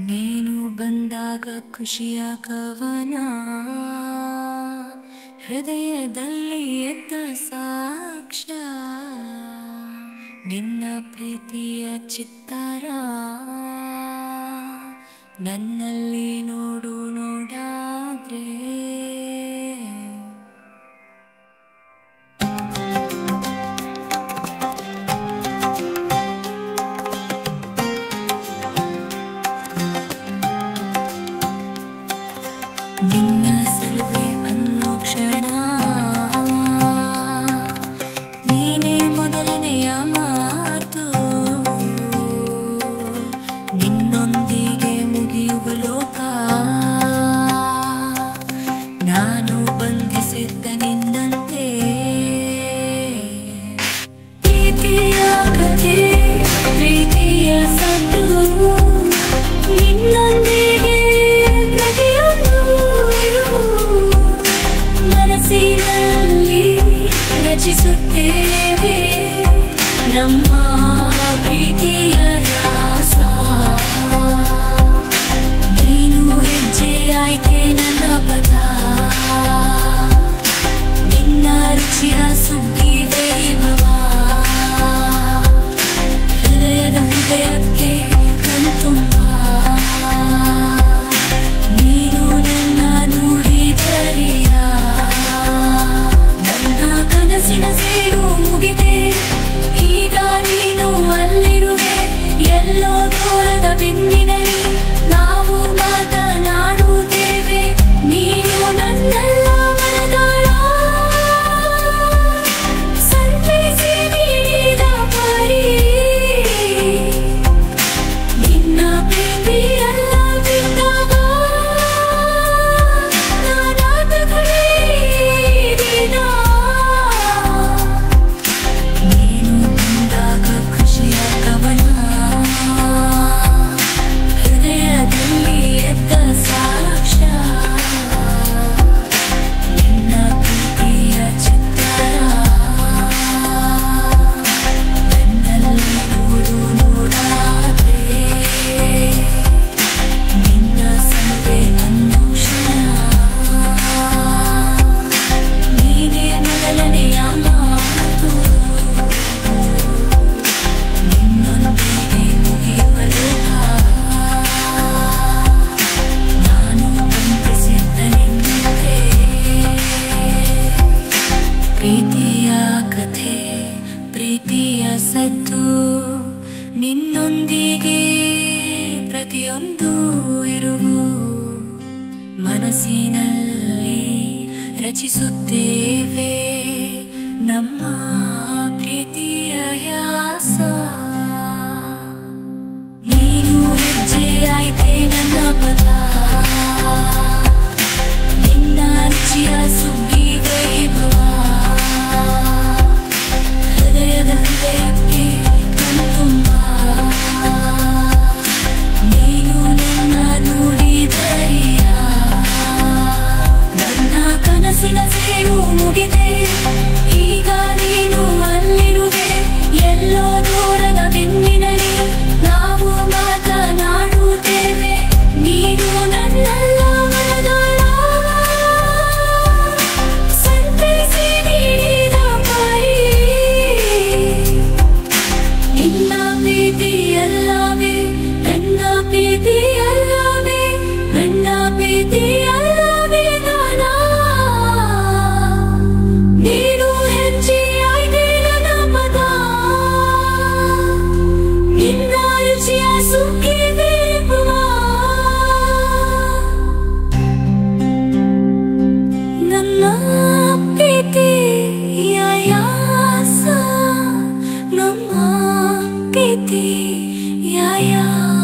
ನೀನು ಬಂದಾಗ ಖುಷಿಯ ಕವನ ಹೃದಯದಲ್ಲಿ ಎದ್ದ ಸಾಕ್ಷ್ಯ ನಿನ್ನ ಪ್ರೀತಿಯ ಚಿತ್ತಾರ ನನ್ನಲ್ಲಿ ನೋಡು ನೋಡಾದ್ರೆ ನಿನ್ನ ಸಲುವೆ ಅನ್ನೋ ಕ್ಷಣ ನೀನೇ ಮೊದಲನೆಯ ಮಾತು ನಿನ್ನೊಂದಿಗೆ ಮುಗಿಯುವ ಲೋಕ ನಾನು ಬಂಧಿಸಿದ್ದ ನಿನ್ನಂತೆ ಪ್ರೀತಿಯ ಕಥೆ ಪ್ರೀತಿಯ ಸದ್ದು ನಿನ್ನೊಂದಿಗೆ ಪ್ರತಿಯೊಂದು ಮನಸ್ಸಿನಲ್ಲಿ ರಚಿಸುತ್ತೇವೆ ನಮ್ಮ ಪ್ರೀತಿಯ ರಾಸ ನೀನು ಹೆಜ್ಜೆ ಆಯ್ಕೆ ನನ್ನ ಪದ ನಿನ್ನ ರುಚಿಯ ಸುಗ್ಗಿ ದೈವವ ಹೃದಯದ ಹೃದಯಕ್ಕೆ ಕಣ್ತುಂಬ ನೀನು ನನ್ನ ನುಡಿದರಿಯ ನನ್ನ ಕನಸಿನ ಸೇರು ಮುಗಿದೆ ಈಗ ನೀನು ಅಲ್ಲಿರುವೆ ಎಲ್ಲೋ ದೂರದ ಬಿಂದಿನಲ್ಲಿ ನಾವು ಮಾತನಾಡುತ್ತೇವೆ ನೀನು ನನ್ನೆಲ್ಲ ಮನದಾಳ ಸಂತೈಸಿ ನೀಡಿದ ಪರಿ ನಿನ್ನ ಪ್ರೀತಿಯಲ್ಲ ಬಿದ್ದಾಗ ನಾನಾದ ಕಡೆ ದಿನ ನೀನು ಬಂದಾಗ ಖುಷಿಯ ಕವನ ಹೃದಯದಲ್ಲಿ ಎದ್ದ ಸಾಕ್ಷ್ಯ ನಿನ್ನ ಪ್ರೀತಿಯ ಚಿತ್ತಾರ ನನ್ನಲ್ಲಿ ನೋಡು ನೋಡಾದ್ರೆ ನಿನ್ನ ಸಂದೆ ಅನ್ನೋ ಕ್ಷಣ ನೀನೇ ಮೊದಲನೆಯ ಮಾತು ನಿನ್ನೊಂದಿಗೆ ಮುಗಿಯುವ ಲೋಕ ನಾನು ಬಂಧಿಸಿದ್ದ ನಿನ್ನಂತೆ ಪ್ರೀತಿಯ ಕಥೆ ಪ್ರೀತಿಯ ಸದ್ದು ನಿನ್ನೊಂದಿಗೆ ಪ್ರತಿಯೊಂದು ಇರುವು ಮನಸ್ಸಿನಲ್ಲಿ ರಚಿಸುತ್ತೇವೆ ನಮ್ಮ ಪ್ರೀತಿಯ ಯಾಸ ನೀನು ಹೆಜ್ಜೆ ಆಯ್ತೆ ನನ್ನ ಪದ ನಿನ್ನ ರುಚಿಯ ಸುಗ್ಗಿ ವೈಭವ ಹೃದಯದ ಹೃದಯಕ್ಕೆ ಕಣ್ತುಂಬ ನೀನು ನನ್ನ ನುಡಿದರಿಯ ನನ್ನ ಕನಸಿನ ಸೇರು ಮುಗಿದೆ ಈಗ ನೀನು ಅಲ್ಲಿರುವೆ ಎಲ್ಲೋ ದೂರದ ಬಿಂದಿನಲ್ಲಿ ನಾವು ಮಾತನಾಡುತ್ತೇವೆ ನೀನು ನನ್ನೆಲ್ಲ ಮನದಾಳ ಸಂತೈಸಿ ನೀಡಿದ ಪರಿ ನಿನ್ನ ಪ್ರೀತಿ ಅಲ್ಲವೇ ನನ್ನ ಪ್ರೀತಿ ಅಲ್ಲವೇ ನನ್ನ ಪ್ರೀತಿ ಅಲ್ಲವೇ ನಾನಾ ನೀನು ಹೆಜ್ಜೆಯಾಯ್ದೆ ನನ್ನ ಪದ ನಿನ್ನ ರುಚಿಯ ಸುಖಿ ದೀಪವ ನನ್ನ ಪ್ರೀತಿಯ ಯಾಸ ನಮ್ಮ ಪ್ರೀತಿಯ ಯಾಸ